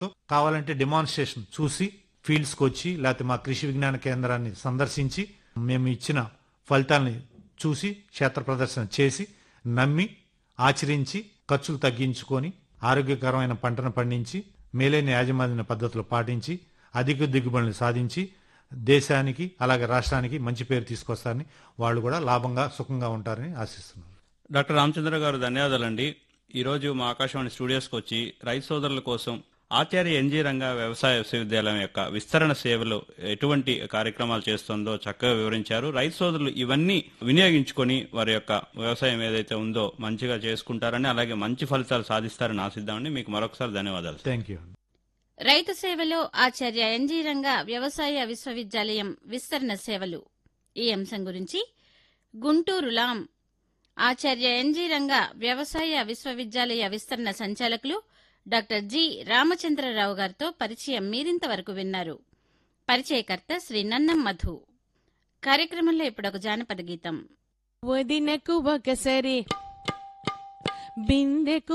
కావాలంటే డెమాన్స్ట్రేషన్ చూసి ఫీల్డ్స్కి వచ్చి లేకపోతే మా కృషి విజ్ఞాన కేంద్రాన్ని సందర్శించి మేము ఇచ్చిన ఫలితాలని చూసి క్షేత్ర ప్రదర్శన చేసి నమ్మి ఆచరించి ఖర్చులు తగ్గించుకొని ఆరోగ్యకరమైన పంటను పండించి మేలైన యాజమాన్య పద్ధతులు పాటించి అధిక దిగుబడులు సాధించి దేశానికి అలాగే రాష్ట్రానికి మంచి పేరు తీసుకొస్తారని వాళ్ళు కూడా లాభంగా సుఖంగా ఉంటారని ఆశిస్తున్నాను డాక్టర్ రామచంద్ర గారు ధన్యవాదాలండి ఈరోజు మా ఆకాశవాణి స్టూడియోస్కి వచ్చి రైతు సోదరుల కోసం ఆచార్య ఎన్జీ రంగ వ్యవసాయ విశ్వవిద్యాలయం యొక్క విస్తరణ సేవలు ఎటువంటి కార్యక్రమాలు చేస్తుందో చక్కగా వివరించారు రైతు సోదరులు ఇవన్నీ వినియోగించుకొని వారి యొక్క వ్యవసాయం ఏదైతే ఉందో మంచిగా చేసుకుంటారని అలాగే మంచి ఫలితాలు సాధిస్తారని ఆశిద్దామని మీకు మరొకసారి ధన్యవాదాలు థ్యాంక్ యూ రైతు సేవలో ఆచార్య ఎన్జీ రంగ వ్యవసాయ విశ్వవిద్యాలయం విస్తరణ సేవలు ఈ అంశం గురించి గుంటూరు లాం ఆచార్య ఎన్జీ రంగ వ్యవసాయ విశ్వవిద్యాలయ విస్తరణ సంచాలకులు డాక్టర్ జి రామచంద్రరావు గారితో పరిచయం మీరింతవరకు విన్నారు పరిచయకర్త శ్రీ నన్నం మధు కార్యక్రమంలో ఇప్పుడొక జానపద గీతం వదినకు ఒకసరి బిందెకు